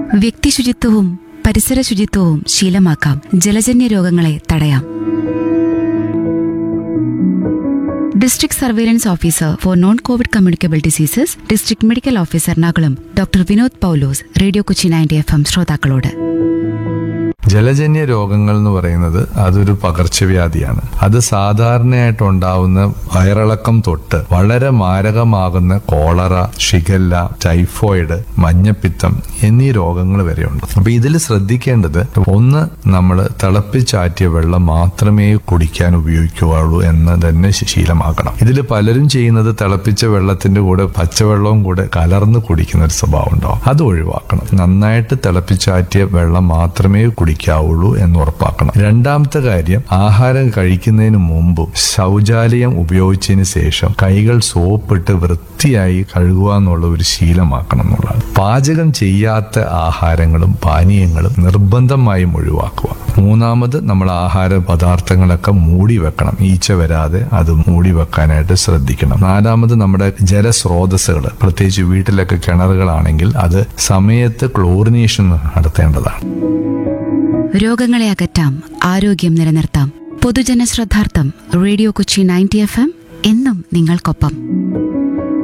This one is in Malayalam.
വ്യക്തി ശുചിത്വവും പരിസര ശുചിത്വവും ശീലമാക്കാം ജലജന്യ രോഗങ്ങളെ തടയാം district surveillance officer for non covid communicable diseases district medical officer Ernakulam doctor Vinod Paulose radio Kochi ninety F M ശ്രോതാക്കളോട് ജലജന്യ രോഗങ്ങൾ എന്ന് പറയുന്നത് അതൊരു പകർച്ചവ്യാധിയാണ് അത് സാധാരണയായിട്ട് ഉണ്ടാവുന്ന വയറിളക്കം തൊട്ട് വളരെ മാരകമാകുന്ന കോളറ ഷിഗല്ല ടൈഫോയിഡ് മഞ്ഞപ്പിത്തം എന്നീ രോഗങ്ങൾ വരെയുണ്ട് അപ്പൊ ഇതിൽ ശ്രദ്ധിക്കേണ്ടത് ഒന്ന് നമ്മൾ തിളപ്പിച്ചാറ്റിയ വെള്ളം മാത്രമേ കുടിക്കാൻ ഉപയോഗിക്കുകയുള്ളൂ എന്ന് തന്നെ ശ- ശീലമാക്കണം ഇതിൽ പലരും ചെയ്യുന്നത് തിളപ്പിച്ച വെള്ളത്തിന്റെ കൂടെ പച്ചവെള്ളവും കൂടെ കലർന്ന് കുടിക്കുന്ന ഒരു സ്വഭാവം ഉണ്ടാവും അത് ഒഴിവാക്കണം നന്നായിട്ട് തിളപ്പിച്ചാറ്റിയ വെള്ളം മാത്രമേ കുടിക്കാവുള്ളൂ എന്ന് ഉറപ്പാക്കണം രണ്ടാമത്തെ കാര്യം ആഹാരം കഴിക്കുന്നതിന് മുമ്പും ശൗചാലയം ഉപയോഗിച്ചതിന് ശേഷം കൈകൾ സോപ്പിട്ട് വൃത്തിയായി കഴുകുക എന്നുള്ള ഒരു ശീലമാക്കണം എന്നുള്ളതാണ് പാചകം ചെയ്യാത്ത ആഹാരങ്ങളും പാനീയങ്ങളും നിർബന്ധമായും ഒഴിവാക്കുക മൂന്നാമത് നമ്മൾ ആഹാര പദാർത്ഥങ്ങളൊക്കെ മൂടി വെക്കണം ഈച്ച വരാതെ അത് മൂടി വെക്കാനായിട്ട് ശ്രദ്ധിക്കണം നാലാമത് നമ്മുടെ ജലസ്രോതസ്സുകൾ പ്രത്യേകിച്ച് വീട്ടിലൊക്കെ കിണറുകളാണെങ്കിൽ അത് സമയത്ത് ക്ലോറിനേഷൻ നടത്തേണ്ടതാണ് രോഗങ്ങളെ അകറ്റാം ആരോഗ്യം നിലനിർത്താം പൊതുജന ശ്രദ്ധാർത്ഥം radio Kochi ninety F M എന്നും നിങ്ങൾക്കൊപ്പം